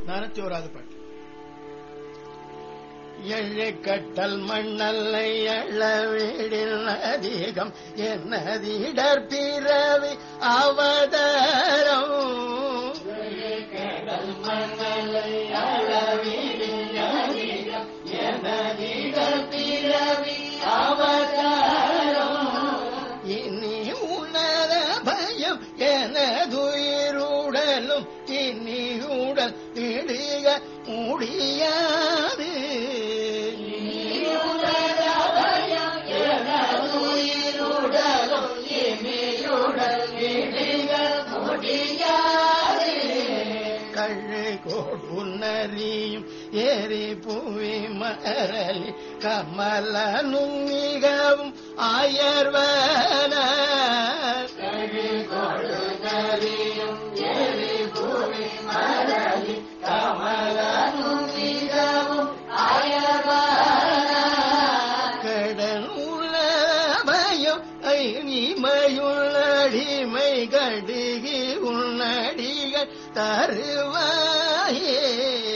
நானூத்தி ஓராது பாட்டு எழு கட்டல் மண்ணல்லை எழவீடில் அதிகம் என்னதிடர் பிறவி அவதாரம் கடல் மண்ணல்லை எழவீடில் அதிகம் என்னதிடர் பிறவி அவதாரம் இனி உணர பயம் எனதுயிருடலும் இனி உடல் இடுக முடியாது கள்ளு கொடுநறியும் ஏறி புவி மரலி கமலனும் மிகவும் ஆயர்வன கள்ளு கொடுநறியும் ஏறி புவி மரலி கமலனும் மிகவும் கடன் உலபயம் இமையுள்ளடிமை கடுகி உன்னடிகள் தருவாயே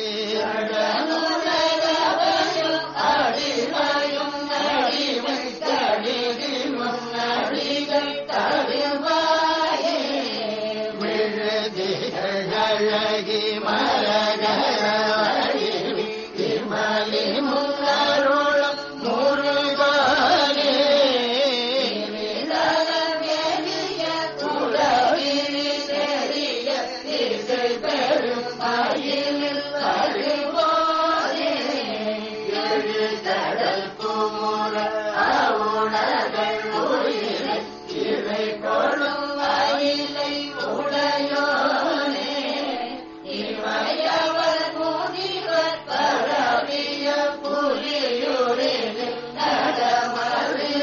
அழகி மரகரவழி திருமலி முன்னருளம் முருகானே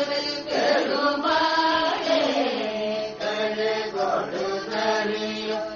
பெருமாளே கழு கொடு நரியும்